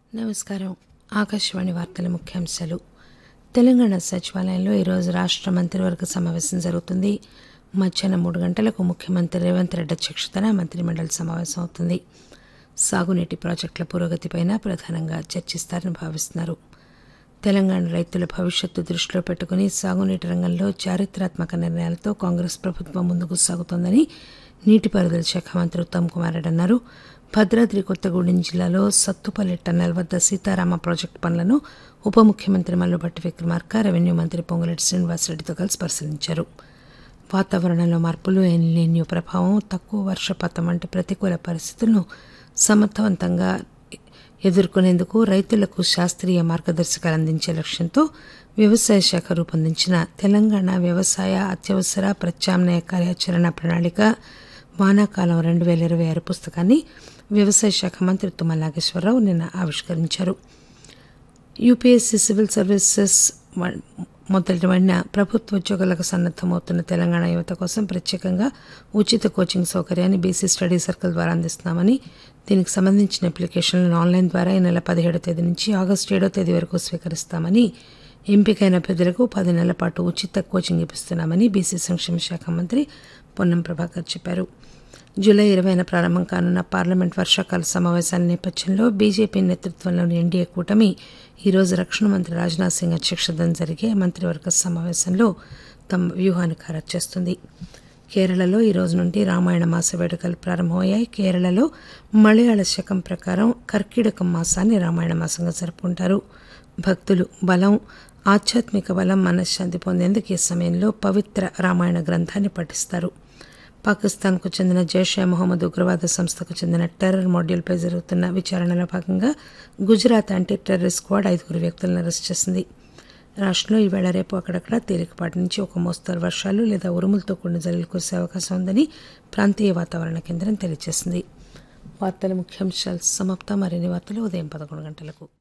నమస్కారం ఆకాశవాణి వార్తల ముఖ్యాంశాలు తెలంగాణ సచివాలయంలో ఈరోజు రాష్ట మంత్రివర్గ సమావేశం జరుగుతుంది మధ్యాహ్నం మూడు గంటలకు ముఖ్యమంత్రి రేవంత్ రెడ్డి అధ్యక్షతన మంత్రిమండలి సమావేశం అవుతుంది సాగునీటి ప్రాజెక్టుల పురోగతిపైన ప్రధానంగా చర్చిస్తారని భావిస్తున్నారు తెలంగాణ రైతుల భవిష్యత్తు దృష్టిలో పెట్టుకుని సాగునీటి రంగంలో చారిత్రాత్మక నిర్ణయాలతో కాంగ్రెస్ ప్రభుత్వం ముందుకు సాగుతోందని నీటిపారుదల శాఖ మంత్రి ఉత్తమ్ కుమార్ రెడ్డి అన్నారు భద్రాద్రి కొత్తగూడెం జిల్లాలో సత్తుపల్లి టన్నెల్ వద్ద సీతారామ ప్రాజెక్టు పనులను ఉప ముఖ్యమంత్రి మల్లుభట్టి విక్రమార్క రెవెన్యూ మంత్రి పొంగులేటి శ్రీనివాసరెడ్డితో కలిసి పరిశీలించారు వాతావరణంలో మార్పులు ఎన్లీన్యూ ప్రభావం తక్కువ వర్షపాతం వంటి ప్రతికూల పరిస్థితులను సమర్థవంతంగా ఎదుర్కొనేందుకు రైతులకు శాస్త్రీయ మార్గదర్శకాలు అందించే లక్ష్యంతో వ్యవసాయ శాఖ రూపొందించిన తెలంగాణ వ్యవసాయ అత్యవసర ప్రత్యామ్నాయ కార్యాచరణ ప్రణాళిక వానాకాలం రెండు పేల ఇరవై ఆరు పుస్తకాన్ని వ్యవసాయ శాఖ మంత్రి తుమ్మల నాగేశ్వరరావు నిన్న ఆవిష్కరించారు యూపీఎస్సీ సివిల్ సర్వీసెస్ మొదలైన ప్రభుత్వ ఉద్యోగాలకు సన్నద్దమవుతున్న తెలంగాణ యువత కోసం ప్రత్యేకంగా ఉచిత కోచింగ్ సౌకర్యాన్ని బీసీ స్టడీ సర్కిల్ ద్వారా అందిస్తున్నామని దీనికి సంబంధించిన అప్లికేషన్లను ఆన్లైన్ ద్వారా ఈ నెల పదిహేడో తేదీ నుంచి ఆగస్టు ఏడో తేదీ వరకు స్వీకరిస్తామని ఎంపికైన అభ్యర్థులకు పది నెలల పాటు ఉచిత కోచింగ్ ఇప్పిస్తున్నామని బీసీ సంక్షేమ శాఖ మంత్రి పొన్నం ప్రభాకర్ చెప్పారు జూలై ఇరవైన ప్రారంభం కానున్న పార్లమెంట్ వర్షాకాల సమావేశాల నేపథ్యంలో బీజేపీ నేతృత్వంలోని ఎన్డీఏ కూటమి ఈరోజు రక్షణ మంత్రి రాజ్నాథ్ సింగ్ అధ్యక్షతన జరిగే మంత్రివర్గ సమావేశంలో తమ వ్యూహాన్ని ఖరారు చేస్తుంది కేరళలో ఈ రోజు నుండి రామాయణ మాస వేడుకలు ప్రారంభమయ్యాయి కేరళలో మలయాళ శకం ప్రకారం కర్కీడకం మాసాన్ని రామాయణ మాసంగా జరుపుకుంటారు భక్తులు బలం ఆధ్యాత్మిక బలం మనశ్శాంతి పొందేందుకు ఈ సమయంలో పవిత్ర రామాయణ గ్రంథాన్ని పఠిస్తారు పాకిస్తాన్కు చెందిన జైషే మొహమ్మద్ ఉగ్రవాద సంస్థకు చెందిన టెర్రర్ మాడ్యూల్పై జరుగుతున్న విచారణలో భాగంగా గుజరాత్ యాంటీ టెర్రర్ స్క్వాడ్ ఐదుగురు వ్యక్తులను అరెస్ట్ చేసింది రాష్టంలో ఈవేళ రేపు అక్కడక్కడ తేలికపాటి నుంచి ఒక మోస్తరు వర్షాలు లేదా ఉరుములతో కూడిన జల్లులు కురిసే అవకాశం ఉందని ప్రాంతీయ వాతావరణ కేంద్రం తెలియజేసింది వార్తల ముఖ్యాంశాలు సమాప్తం మరిన్ని వార్తలు ఉదయం పదకొండు గంటలకు